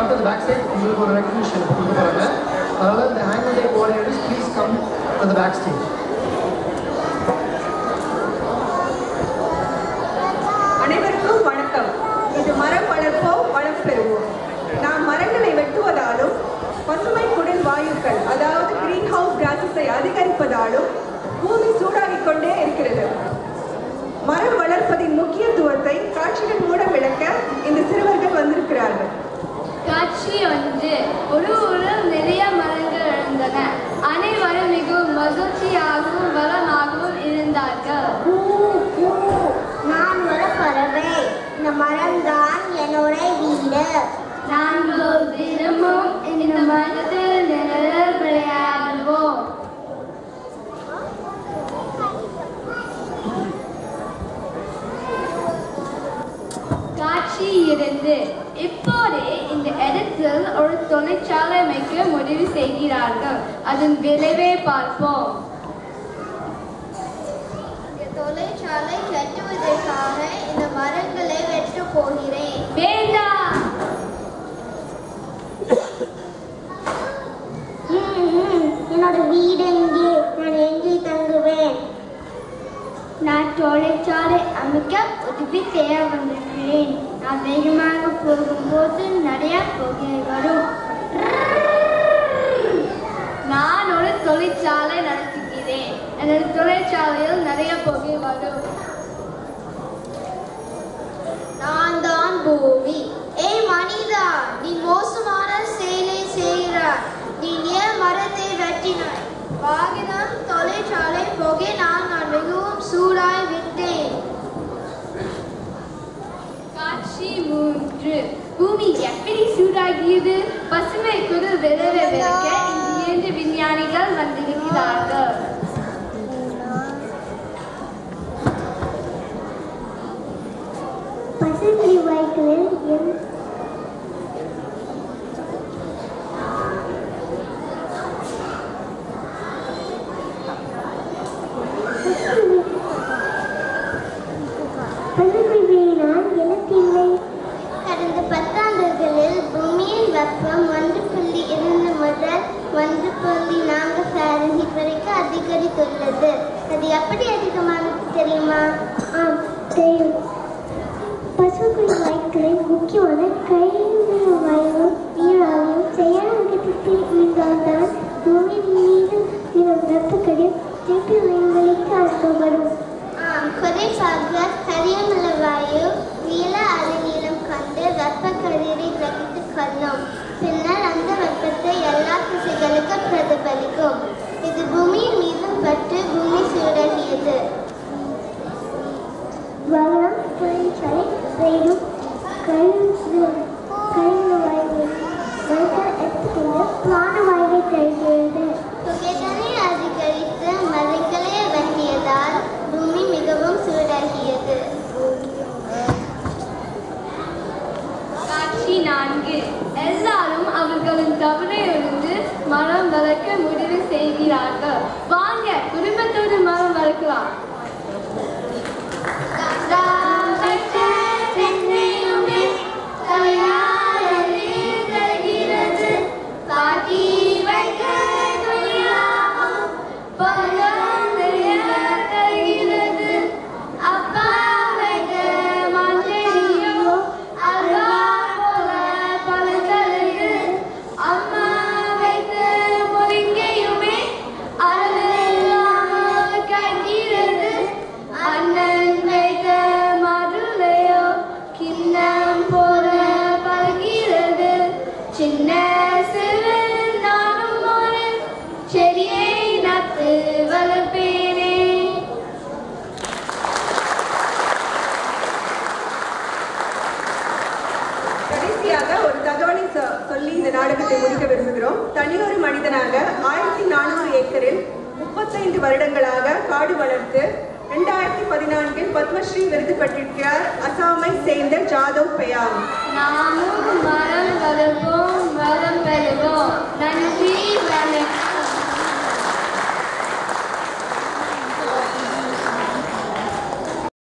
come to back side உங்களுக்கு ஒரு recognition கொடுக்க போகிறாங்க அதனால் இந்த annual day coordinators please come to the back stage அனைவருக்கும் வணக்கம் இது மரம் வளர்ப்போம் வளம் பெறுவோம் நாம் மரங்களை வெட்டுவதாலும் பசுமை குடில் வாயுக்கள் அதாவது கிரீன் ஹவுஸ் கேசஸை அதிகரிப்பதாலும் பூமி சூடாகிக் கொண்டே இருக்கிறது மரம் வளர்ப்பதின் முக்கியத்துவத்தை காட்சிகள் மூலம் விளக்க இந்த சிறுவர்கள் வந்திருக்கிறார்கள் காட்சி ஒன்று ஒரு ஊரில் நிறைய மரங்கள் இருந்தன அனைவரும் மிகவும் மகிழ்ச்சியாகவும் வளமாகவும் இருந்தார்கள் பூ பூ நான் ஒரு பறவை இந்த மரம்தான் என்னோட வீடு நாங்கள் தினமும் இந்த மரத்தில் நிழலில் விளையாடுவோம் காட்சி இருந்து இப்போதே இந்த இடத்தில் ஒரு தொழிற்சாலை அமைக்க முடிவு செய்கிறார்கள் அதன் விளைவை பார்ப்போம் இந்த தொழிற்சாலை கட்டுவதற்காக இந்த மரங்களை வெட்ட போகிறேன் வேண்டாம் என்னோட வீடு எங்கே நான் எங்கே தங்குவேன் நான் தொழிற்சாலை அமைக்க உதவி செய்ய வந்திருக்கிறேன் நான் வேகமாக போகும்போது நிறைய புகை வரும் நான் ஒரு தொழிற்சாலை நடத்துகிறேன் எனது தொழிற்சாலையில் நிறைய புகை வரும் நான் தான் பூமி ஏய் மனிதா நீ மோசமான செயலை செய்கிறாய் நீ ஏன் மரத்தை வெட்டினாய் வாகனம் தொழிற்சாலை புகை நான் நான் மிகவும் சூடாய் விட்டேன் காட்சி மூன்று பூமி எப்படி சூடாகியது பசுமை குரல் விளைவை விளக்க இந்த இரண்டு விஞ்ஞானிகள் வந்திருக்கிறார்கள் பசுமை வாய்க்களில் என் பசுமை வீணால் எனக்கில்லை கடந்த பத்தாண்டுகளில் பூமியின் வெப்பம் ஒன்று புள்ளி இரண்டு முதல் ஒன்று புள்ளி நான்கு ஃபாரன்ஹீட் வரைக்கும் அதிகரித்துள்ளது அது எப்படி அதிகமானது தெரியுமா ஆம் தெரியும் பசுக்குடி வாயுக்களின் முக்கியமான கழிவு வாயுவும் நீராவியும் சரியான விகிதத்தில் இருந்தால்தான் பூமியின் மீது விழும் வெப்பக்கடில் திருப்பி விண்வெளிக்கு அனுப்பப்படும் ஆம் குறிப்பாக கரியமல வாயு நீல அலைநீளம் கண்டு வெப்ப கதிரை கிரகித்துக் கொள்ளும் பின்னர் அந்த வெப்பத்தை எல்லா திசைகளுக்கும் பிரதிபலிக்கும் இது பூமியின் மீது பட்டு பூமி சூடாகியது வளம் தொழிற்சாலை வெயிலும் கழிவு கழிவு வாயுவை மனிதர் எடுத்துக்கொண்டு பிராணவாயுவை தருகிறது புகைதனை அதிகரித்து மரங்களை வெட்டியதால் பூமி மிகவும் சூடாகியது காட்சி நான்கு எல்லாரும் அவர்களின் தவறையிலிருந்து மரம் வளர்க்க முடிவு செய்கிறார்கள் வாங்க குடும்பத்தோடு மரம் வளர்க்கலாம் பாட்டி வைக்க துணியாகும் பழம் நிறைய தருகிறது அப்பா வைக்க மஞ்சளியோ அல்வா போல பழங்களுக்கு அம்மா வைத்த முருங்கையுமே அளவில்லாமல் கங்கிறது அண்ணன் வைத்த மதுளையோ கிண்ணம் போல பழகிறது சின்ன சிறு நானும் ஒரு செடியை நட்டு வளர்ப்பேனே கடைசியாக ஒரு தகவலை சொ- சொல்லி இந்த நாடகத்தை முடிக்க விரும்புகிறோம் தனியொரு மனிதனாக ஆயிரத்தி நானூறு ஏக்கரில் முப்பத்தைந்து வருடங்களாக காடு வளர்த்து இரண்டாயிரத்தி பதினான்கில் பத்மஸ்ரீ விருது பெற்றிருக்கிறார் அசாமை சேர்ந்த ஜாதவ் பெயாங் நாமும்